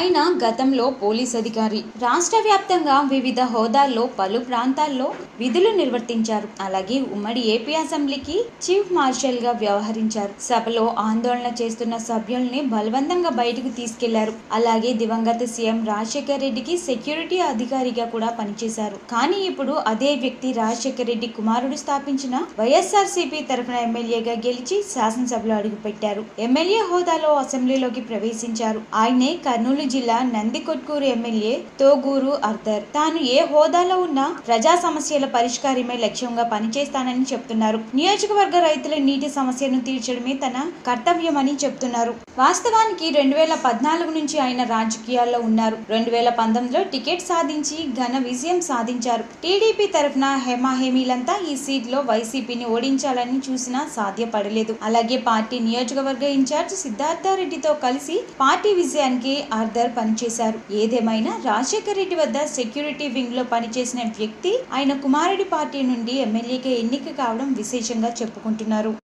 ఆయన గతంలో పోలీస్ అధికారి రాష్ట్ర వ్యాప్తంగా వివిధ హోదాల్లో పలు ప్రాంతాల్లో విధులు నిర్వర్తించారు అలాగే ఉమ్మడి ఏపీ అసెంబ్లీకి చీఫ్ మార్షల్ గా వ్యవహరించారు సభలో ఆందోళన చేస్తున్న సభ్యుల్ని బలవంతంగా బయటకు తీసుకెళ్లారు అలాగే దివంగత సీఎం రాజశేఖర్ రెడ్డికి సెక్యూరిటీ అధికారిగా కూడా పనిచేశారు కానీ ఇప్పుడు అదే వ్యక్తి రాజశేఖర్ రెడ్డి కుమారుడు స్థాపించిన వైఎస్ఆర్ సిపి తరఫున ఎమ్మెల్యేగా గెలిచి శాసనసభలో అడుగుపెట్టారు ఎమ్మెల్యే హోదాలో అసెంబ్లీలోకి ప్రవేశించారు ఆయనే కర్నూలు జిల్లా నందికొట్కూరు ఎమ్మెల్యే తోగూరు అర్దర్ తాను ఏ హోదాలో ఉన్నా ప్రజా సమస్యల పరిష్కారమే లక్ష్యంగా పనిచేస్తానని చెప్తున్నారు నియోజకవర్గ రైతుల నీటి సమస్యను తీర్చడమే తన కర్తవ్యమని చెప్తున్నారు వాస్తవానికి రెండు వేల పద్నాలుగు నుంచి ఆయన రాజకీయాల్లో ఉన్నారు రెండు వేల పంతొమ్మిదిలో టికెట్ సాధించి ఘన విజయం సాధించారు టీడీపీ తరఫున హేమాహేమీలంతా ఈ సీట్లో వైసీపీని ఓడించాలని చూసినా సాధ్యపడలేదు అలాగే పార్టీ నియోజకవర్గ ఇన్ఛార్జ్ సిద్ధార్థారెడ్డితో కలిసి పార్టీ విజయానికి ఆర్దర్ పనిచేశారు ఏదేమైనా రాజశేఖర్ రెడ్డి వద్ద సెక్యూరిటీ వింగ్ లో పనిచేసిన వ్యక్తి ఆయన కుమారుడి పార్టీ నుండి ఎమ్మెల్యేగా ఎన్నిక కావడం విశేషంగా చెప్పుకుంటున్నారు